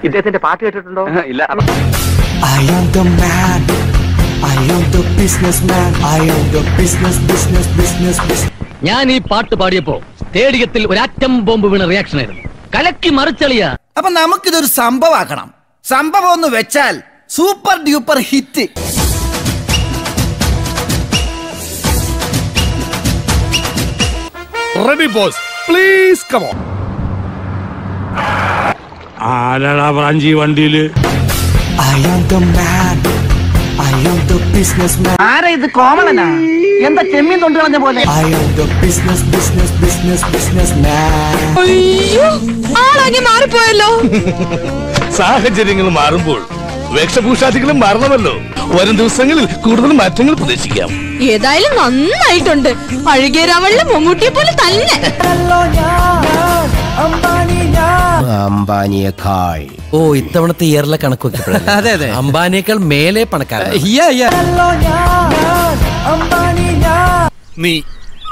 ഇദ്ദേഹത്തിന്റെ പാട്ട് കേട്ടിട്ടുണ്ടോ ഇല്ല I am the man. I am the businessman. I am the business, business, business, business. ഞാൻ ഈ പാട്ട് പാടിയപ്പോ സ്റ്റേഡിയത്തിൽ ഒരു ആറ്റം ബോംബ് വീണ റിയാക്ഷൻ ആയിരുന്നു കലക്കി മറിച്ചളിയ അപ്പൊ നമുക്കിതൊരു സംഭവമാക്കണം സംഭവം ഒന്ന് വെച്ചാൽ super duper hit ready boss please കമോ ആരാടാ ബ്രാഞ്ചി വണ്ടിയില് I am the man. I am the businessman. ആരാ ഇത് കോമളനാ എന്താ ചെമ്മീൻ തൊണ്ട് കളഞ്ഞ പോലെ I am the business, business, business, businessman. ആളാകെ മാറിപ്പോയല്ലോ സാഹചര്യങ്ങൾ മാറുമ്പോൾ വേഷഭൂഷാദികളും മാറണമല്ലോ വരും ദിവസങ്ങളിൽ കൂടുതൽ മാറ്റങ്ങൾ പ്രതീക്ഷിക്കാം ഏതായാലും നന്നായിട്ടുണ്ട് അഴുകിയ രാവളിലെ മമ്മൂട്ടിയെ പോലെ തന്നെ അംബാനിയേക്കാൾ ഓ ഇത്തവണത്തെ ഇയറിലെ കണക്ക് വെക്കപ്പെടില്ല അതെ, അതെ. അംബാനിയേക്കാൾ മേലെ പണക്കാരൻ നീ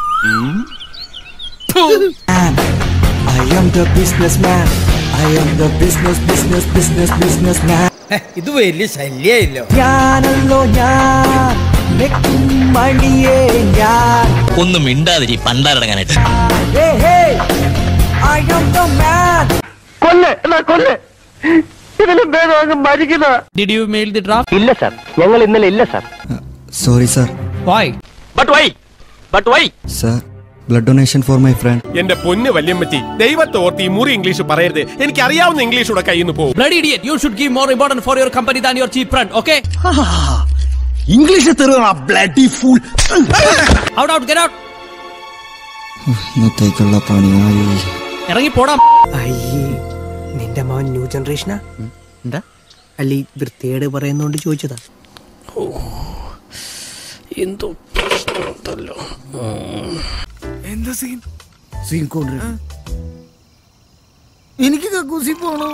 I am the businessman. I am the business, business, business, businessman. ഇത് വലിയ ശല്യല്ലോ ഞാനല്ലോ ഞാൻ വെക്കും മണിയേ ഞാൻ ഒന്നും മിണ്ടാതിരി പണ്ടാരടങ്ങാനായിട്ട് Hey, hey, I am the man. കൊല്ല് എന്നാ കൊല്ല് ഇതിലും ഭേദം അങ്ങ് മരിക്കുന്ന did you mail the draft ഇല്ല സാർ ഞങ്ങൾ ഇന്നലെ ഇല്ല sir Sorry, sir. Why but why but why Sir, blood donation for my friend. എന്റെ പൊന്ന് വല്യമ്മച്ചി ദൈവത്തെ ഓർത്ത് ഈ മുറി ഇംഗ്ലീഷ് പറയരുത് എനിക്ക് അറിയാവുന്ന ഇംഗ്ലീഷ് കൂടെ കയ്യിൽ നിന്ന് പോകും blood idiot you should give more important for your company than your cheap friend okay English തെറുകണ bloody full out out get out ഇന്നത്തേക്കുള്ള പണിയായി ഇറങ്ങി പോടാം അയ്യേ നിന്റെ മോൻ ന്യൂ ജനറേഷനാ എന്താ അല്ല ഈ വൃത്തിയേട് പറയുന്നോണ്ട് ചോദിച്ചതാ എന്തോ പ്രശ്നമുണ്ടല്ലോ സീൻ കൊണ്ട് എനിക്ക് കക്കൂസി പോണോ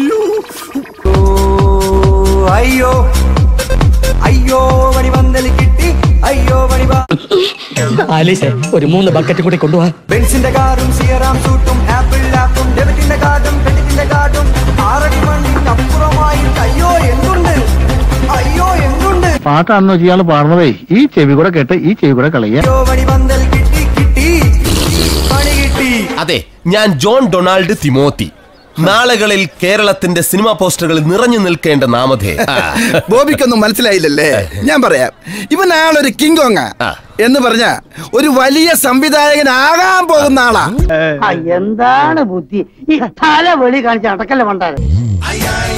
അയ്യോ അയ്യോ വടിവന്തൽ കിട്ടി അയ്യോ വടിവ ആലീസെ ഒരു മൂന്ന് ബക്കറ്റ് കൂടി കൊണ്ടുപോവാ ബെൻസിന്റെ കാറും സിയറാം സൂട്ടും ആപ്പിൾ ലാപ്പും ഡെബിറ്റിന്റെ കാർഡും ക്രെഡിറ്റിന്റെ കാർഡും ആറടി മണ്ണിന്റെ അപ്പുറമായി അയ്യോ എന്തുണ്ട് അയ്യോ എന്തുണ്ട് പാട്ടാണെന്ന് വെച്ച് ഇയാൾ പാടുന്നതേ ഈ ചെവി കൂടെ കേട്ട് ഈ ചെവി കൂടെ കളയുക അയ്യോ വടിവന്തൽ കിട്ടി കിട്ടി പണി കിട്ടി അതെ ഞാൻ ജോൺ ഡൊണാൾഡ് തിമോത്തി നാളുകളിൽ കേരളത്തിന്റെ സിനിമാ പോസ്റ്ററുകളിൽ നിറഞ്ഞു നിൽക്കേണ്ട നാമധേ ബോബിക്കൊന്നും മനസ്സിലായില്ലല്ലേ ഞാൻ പറയാം ഇവൻ ആളൊരു കിങ്കോങ്ങ ആ. എന്ന് പറഞ്ഞ ഒരു വലിയ സംവിധായകനാകാൻ പോകുന്ന ആളാ എന്താണ് ബുദ്ധി ഈ തല വെളി കാണിച്ച് അടക്കല്ല പണ്ടാണ്